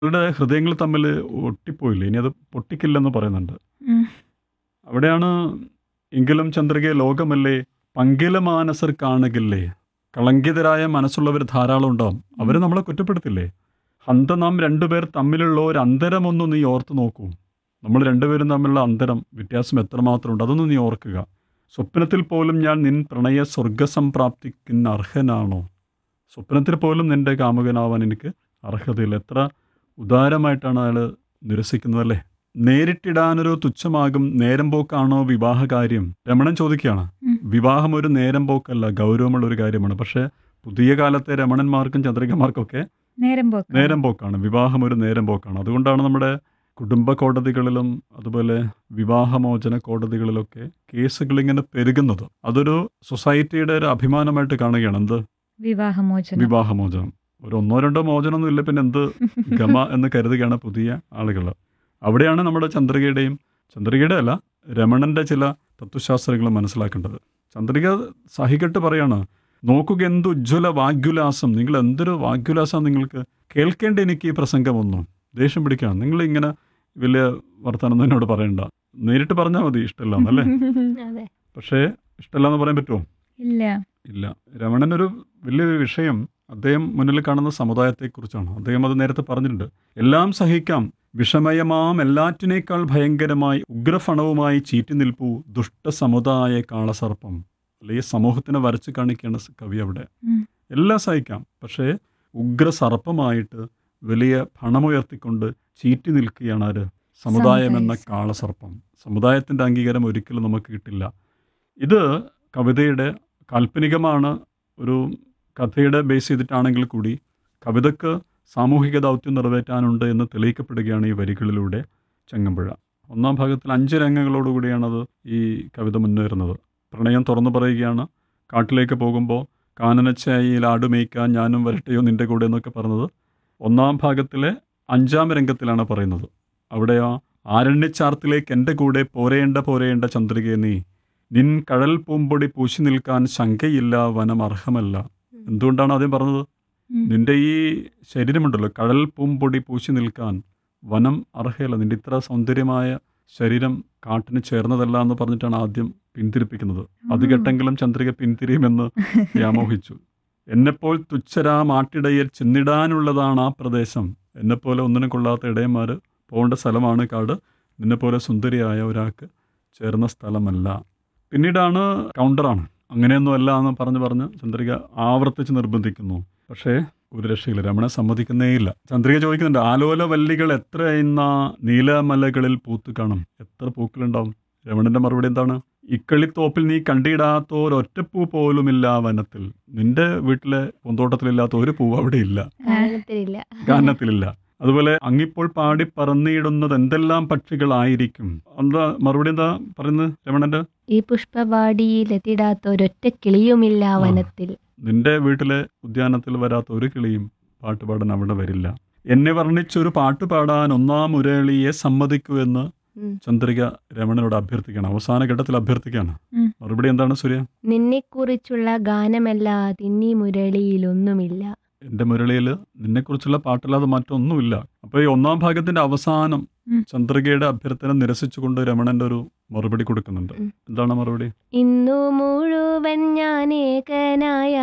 അവരുടെ ഹൃദയങ്ങൾ തമ്മിൽ ഒട്ടിപ്പോയില്ലേ ഇനി അത് പൊട്ടിക്കില്ലെന്ന് പറയുന്നുണ്ട് ഉം. അവിടെയാണ് എങ്കിലും ചന്ദ്രികയെ ലോകമല്ലേ പങ്കില മാനസർ കാണുകില്ലേ കളങ്കിതരായ മനസ്സുള്ളവർ ധാരാളം ഉണ്ടാവും അവർ നമ്മളെ കുറ്റപ്പെടുത്തില്ലേ ഹന്ത നാം രണ്ടുപേർ തമ്മിലുള്ള ഒരു അന്തരമൊന്നും നീ ഓർത്ത് നോക്കൂ നമ്മൾ രണ്ടുപേരും തമ്മിലുള്ള അന്തരം വ്യത്യാസം എത്രമാത്രം ഉണ്ട് അതൊന്നും നീ ഓർക്കുക സ്വപ്നത്തിൽ പോലും ഞാൻ നിൻ പ്രണയ സ്വർഗസംപ്രാപ്തിക്കുന്ന അർഹനാണോ സ്വപ്നത്തിൽ പോലും നിന്റെ കാമുകനാവാൻ എനിക്ക് അർഹതയില്ല എത്ര ഉദാരമായിട്ടാണ് അയാൾ നിരസിക്കുന്നതല്ലേ നേരിട്ടിടാനൊരു തുച്ഛമാകും നേരം പോക്കാണോ വിവാഹകാര്യം രമണൻ ചോദിക്കുകയാണ് ഉം. വിവാഹം ഒരു നേരം പോക്കല്ല ഗൗരവമുള്ള ഒരു കാര്യമാണ് പക്ഷേ പുതിയ കാലത്തെ രമണന്മാർക്കും ചന്ദ്രികമാർക്കൊക്കെ നേരം പോക്ക് നേരം പോക്കാണ് വിവാഹം ഒരു നേരം പോക്കാണ് അതുകൊണ്ടാണ് നമ്മുടെ കുടുംബ കോടതികളിലും അതുപോലെ വിവാഹമോചന കോടതികളിലൊക്കെ കേസുകൾ ഇങ്ങനെ പെരുകുന്നത് അതൊരു സൊസൈറ്റിയുടെ ഒരു അഭിമാനമായിട്ട് കാണുകയാണ് എന്ത് വിവാഹമോചനം വിവാഹമോചനം ഒരു ഒന്നോ രണ്ടോ മോചനമൊന്നും ഇല്ല പിന്നെ എന്ത് ഗമ എന്ന് കരുതുകയാണ് പുതിയ ആളുകൾ അവിടെയാണ് നമ്മുടെ ചന്ദ്രികയുടെയും ചന്ദ്രികയുടെ അല്ല രമണന്റെ ചില തത്വശാസ്ത്രങ്ങൾ മനസ്സിലാക്കേണ്ടത് ചന്ദ്രിക സഹികെട്ട് പറയാണ് നോക്കുക എന്ത് ഉജ്ജ്വല വാഗ്യുലാസം നിങ്ങൾ എന്തൊരു വാഗ്യുലാസം നിങ്ങൾക്ക് കേൾക്കേണ്ട എനിക്ക് ഈ പ്രസംഗമൊന്നും ദേഷ്യം പിടിക്കുകയാണ് നിങ്ങൾ ഇങ്ങനെ വലിയ വർത്തമാനം എന്നോട് പറയണ്ട നേരിട്ട് പറഞ്ഞാൽ മതി ഇഷ്ടമല്ല എന്നല്ലേ അതെ പക്ഷേ ഇഷ്ടമല്ല എന്ന് പറയാൻ പറ്റുമോ ഇല്ല ഇല്ല രമണൻ ഒരു വലിയൊരു വിഷയം അദ്ദേഹം മുന്നിൽ കാണുന്ന സമുദായത്തെക്കുറിച്ചാണ് അദ്ദേഹം അത് നേരത്തെ പറഞ്ഞിട്ടുണ്ട് എല്ലാം സഹിക്കാം വിഷമയമാം എല്ലാറ്റിനേക്കാൾ ഭയങ്കരമായി ഉഗ്രഫണവുമായി ചീറ്റി നിൽപ്പൂ ദുഷ്ട സമുദായ കാളസർപ്പം അല്ലെങ്കിൽ സമൂഹത്തിനെ വരച്ച് കാണിക്കുകയാണ് സ് കവി അവിടെ ഉം. എല്ലാം സഹിക്കാം പക്ഷേ ഉഗ്ര സർപ്പമായിട്ട് വലിയ പണമുയർത്തിക്കൊണ്ട് ചീറ്റി നിൽക്കുകയാണ് ആര് സമുദായം എന്ന സമുദായ കാളസർപ്പം സമുദായത്തിൻ്റെ അംഗീകാരം ഒരിക്കലും നമുക്ക് കിട്ടില്ല ഇത് കവിതയുടെ കാൽപ്പനികമാണ് ഒരു കഥയുടെ ബേസ് ചെയ്തിട്ടാണെങ്കിൽ കൂടി കവിതയ്ക്ക് സാമൂഹിക ദൗത്യം നിറവേറ്റാനുണ്ട് എന്ന് തെളിയിക്കപ്പെടുകയാണ് ഈ വരികളിലൂടെ ചെങ്ങമ്പുഴ ഒന്നാം ഭാഗത്തിൽ അഞ്ച് രംഗങ്ങളോടുകൂടിയാണത് ഈ കവിത മുന്നേറുന്നത് പ്രണയം തുറന്നു പറയുകയാണ് കാട്ടിലേക്ക് പോകുമ്പോൾ കാനനച്ചായിയിൽ ആടുമേയ്ക്കാൻ ഞാനും വരട്ടെയോ നിന്റെ കൂടെ എന്നൊക്കെ പറഞ്ഞത് ഒന്നാം ഭാഗത്തിലെ അഞ്ചാം രംഗത്തിലാണ് പറയുന്നത് അവിടെ ആ ആരണ്യച്ചാർത്തിലേക്ക് എൻ്റെ കൂടെ പോരേണ്ട പോരേണ്ട ചന്ദ്രികയെ നീ നിൻ കഴൽ പൂമ്പൊടി പൂശി നിൽക്കാൻ ശങ്കയില്ല വനം അർഹമല്ല എന്തുകൊണ്ടാണ് ആദ്യം പറഞ്ഞത് ഉം. നിന്റെ ഈ ശരീരമുണ്ടല്ലോ കടൽ പൂമ്പൊടി പൂശി നിൽക്കാൻ വനം അർഹയല്ല നിന്റെ ഇത്ര സൗന്ദര്യമായ ശരീരം കാട്ടിന് ചേർന്നതല്ല എന്ന് പറഞ്ഞിട്ടാണ് ആദ്യം പിന്തിരിപ്പിക്കുന്നത് അത് കേട്ടെങ്കിലും ചന്ദ്രിക പിന്തിരിയുമെന്ന് വ്യാമോഹിച്ചു എന്നെപ്പോൾ തുച്ഛരാ മാട്ടിടയിൽ ചെന്നിടാനുള്ളതാണ് ആ പ്രദേശം എന്നെപ്പോലെ ഒന്നിനും കൊള്ളാത്ത ഇടയന്മാർ പോകേണ്ട സ്ഥലമാണ് കാട് നിന്നെപ്പോലെ സുന്ദരിയായ ഒരാൾക്ക് ചേർന്ന സ്ഥലമല്ല പിന്നീടാണ് കൗണ്ടറാണ് അങ്ങനെയൊന്നും അല്ല എന്ന് പറഞ്ഞ് പറഞ്ഞ് ചന്ദ്രിക ആവർത്തിച്ച് നിർബന്ധിക്കുന്നു പക്ഷേ ഒരു രക്ഷയില്ല രമണ സമ്മതിക്കുന്നേയില്ല ചന്ദ്രിക ചോദിക്കുന്നുണ്ട് ആലോല വല്ലികൾ എത്ര ഇന്ന നീലമലകളിൽ പൂത്ത് കാണും എത്ര പൂക്കളുണ്ടാവും രമണന്റെ മറുപടി എന്താണ് ഇക്കളിത്തോപ്പിൽ നീ കണ്ടിടാത്തൊരൊറ്റപ്പൂ പോലുമില്ല ആ വനത്തിൽ നിന്റെ വീട്ടിലെ പൂന്തോട്ടത്തിലില്ലാത്ത ഒരു പൂവ് അവിടെ ഇല്ല കാരണത്തിലില്ല ഗാനത്തിലില്ല അതുപോലെ അങ്ങിപ്പോൾ പാടി പറന്നിടുന്നത് എന്തെല്ലാം പക്ഷികളായിരിക്കും എന്താ മറുപടി എന്താ പറയുന്നത് രമണന്റെ ഈ പുഷ്പവാടിയിലെത്തിടാത്ത ഒരൊറ്റ കിളിയുമില്ല ആ. വനത്തിൽ നിന്റെ വീട്ടിലെ ഉദ്യാനത്തിൽ വരാത്ത ഒരു കിളിയും പാട്ട് പാടാൻ അവിടെ വരില്ല എന്നെ വർണ്ണിച്ചൊരു പാട്ട് പാടാൻ ഒന്നാം മുരളിയെ സമ്മതിക്കൂ എന്ന് ഉം. ചന്ദ്രിക രമണനോട് അഭ്യർത്ഥിക്കണം അവസാന ഘട്ടത്തിൽ അഭ്യർത്ഥിക്കാണ് ഉം. മറുപടി എന്താണ് സൂര്യ നിന്നെക്കുറിച്ചുള്ള ഗാനമല്ലാതെ ഇന്നീ മുരളിയിലൊന്നുമില്ല എൻ്റെ മുരളിയിൽ നിന്നെക്കുറിച്ചുള്ള പാട്ടല്ലാതെ മറ്റൊന്നുമില്ല അപ്പോൾ ഈ ഒന്നാം ഭാഗത്തിന്റെ അവസാനം ഉം. ചന്ദ്രികയുടെ അഭ്യർത്ഥന നിരസിച്ചുകൊണ്ട് രമണന്റെ ഒരു മറുപടി കൊടുക്കുന്നുണ്ട് ഉം. എന്താണ് മറുപടി ഇന്നു മുഴുവൻ ഞാൻ ഏകനായ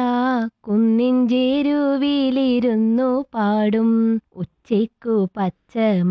കുന്നിൻ ചേരുവിലിരുന്നു പാടും ഉച്ചയ്ക്കു പച്ച